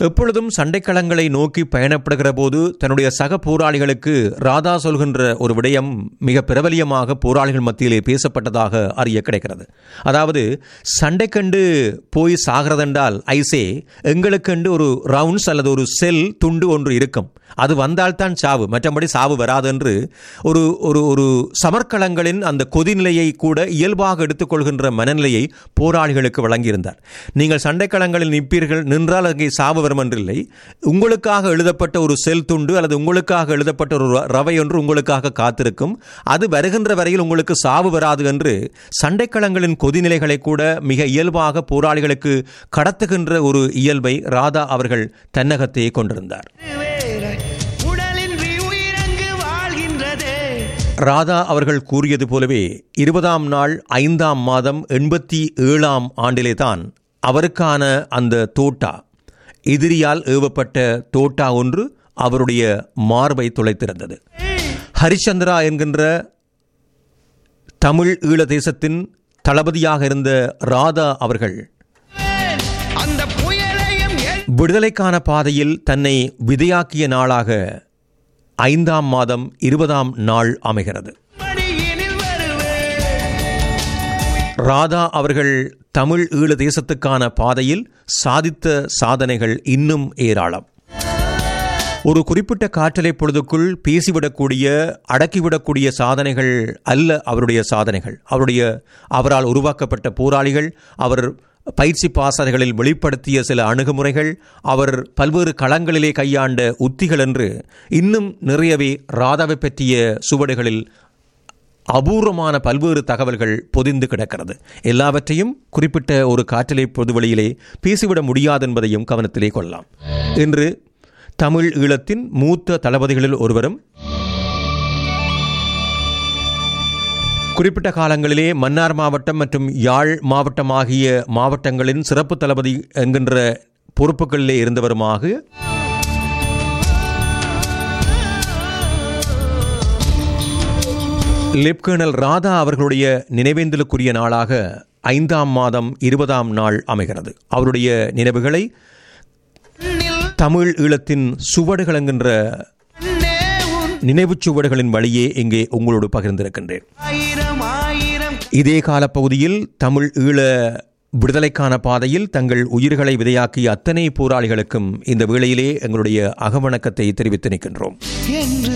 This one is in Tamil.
எப்பொழுதும் சண்டைக்களங்களை நோக்கி பயணப்படுகிற போது தன்னுடைய சக போராளிகளுக்கு ராதா சொல்கின்ற ஒரு விடயம் மிக பிரபலியமாக போராளிகள் மத்தியிலே பேசப்பட்டதாக அறிய கிடைக்கிறது அதாவது சண்டை கண்டு போய் சாகிறதென்றால் ஐசே எங்களுக்கென்று ஒரு ரவுண்ட்ஸ் அல்லது ஒரு செல் துண்டு ஒன்று இருக்கும் அது வந்தால்தான் சாவு மற்றபடி சாவு வராது என்று ஒரு ஒரு ஒரு சமர்க்களங்களின் அந்த கொதிநிலையை கூட இயல்பாக எடுத்துக்கொள்கின்ற மனநிலையை போராளிகளுக்கு வழங்கியிருந்தார் நீங்கள் சண்டைக்களங்களில் நிற்பீர்கள் நின்றால் அங்கே சாவு வரும் என்றில்லை உங்களுக்காக எழுதப்பட்ட ஒரு செல் துண்டு அல்லது உங்களுக்காக எழுதப்பட்ட ஒரு ரவை ஒன்று உங்களுக்காக காத்திருக்கும் அது வருகின்ற வரையில் உங்களுக்கு சாவு வராது என்று சண்டைக்களங்களின் கொதிநிலைகளை கூட மிக இயல்பாக போராளிகளுக்கு கடத்துகின்ற ஒரு இயல்பை ராதா அவர்கள் தன்னகத்தையே கொண்டிருந்தார் உடலின்றி உயிரங்கு வாழ்கின்றதே ராதா அவர்கள் கூறியது போலவே இருபதாம் நாள் ஐந்தாம் மாதம் எண்பத்தி ஏழாம் ஆண்டிலே தான் அவருக்கான அந்த தோட்டா எதிரியால் ஏவப்பட்ட தோட்டா ஒன்று அவருடைய மார்பை துளைத்திருந்தது ஹரிச்சந்திரா என்கின்ற தமிழ் ஈழ தேசத்தின் தளபதியாக இருந்த ராதா அவர்கள் அந்த புயலையும் என் விடுதலைக்கான பாதையில் தன்னை விதையாக்கிய நாளாக ஐந்தாம் மாதம் இருபதாம் நாள் அமைகிறது மடியினில் வருவேன் ராதா அவர்கள் தமிழ் ஈழ தேசத்துக்கான பாதையில் சாதித்த சாதனைகள் இன்னும் ஏராளம் ஒரு குறிப்பிட்ட காற்றலை பொழுதுக்குள் பேசிவிடக்கூடிய அடக்கிவிடக்கூடிய சாதனைகள் அல்ல அவருடைய சாதனைகள் அவருடைய அவரால் உருவாக்கப்பட்ட போராளிகள் அவர் பயிற்சி பாசறைகளில் வெளிப்படுத்திய சில அணுகுமுறைகள் அவர் பல்வேறு களங்களிலே கையாண்ட உத்திகள் என்று இன்னும் நிறையவே ராதாவை பற்றிய சுவடுகளில் அபூர்வமான பல்வேறு தகவல்கள் பொதிந்து கிடக்கிறது எல்லாவற்றையும் குறிப்பிட்ட ஒரு காற்றலை பொதுவெளியிலே பேசிவிட முடியாது என்பதையும் கவனத்திலே கொள்ளலாம் இன்று தமிழ் ஈழத்தின் மூத்த தளபதிகளில் ஒருவரும் குறிப்பிட்ட காலங்களிலே மன்னார் மாவட்டம் மற்றும் யாழ் மாவட்டம் ஆகிய மாவட்டங்களின் சிறப்பு தளபதி என்கின்ற பொறுப்புகளிலே இருந்தவருமாக லெப்கர்னல் ராதா அவர்களுடைய நினைவேந்தலுக்குரிய நாளாக ஐந்தாம் மாதம் இருபதாம் நாள் அமைகிறது அவருடைய நினைவுகளை தமிழ் ஈழத்தின் சுவடுகள் என்கின்ற நேவுன் நினைவுச் சுவடுகளின் வழியே இங்கே உங்களோடு பகிர்ந்திருக்கின்றேன் ஆயிரம் ஆயிரம் இதே காலப்பகுதியில் தமிழ் ஈழ விடுதலைக்கான பாதையில் தங்கள் உயிர்களை விதையாக்கிய அத்தனை போராளிகளுக்கும் இந்த வேளையிலே எங்களுடைய அகவணக்கத்தை தெரிவித்து நிற்கின்றோம் என்று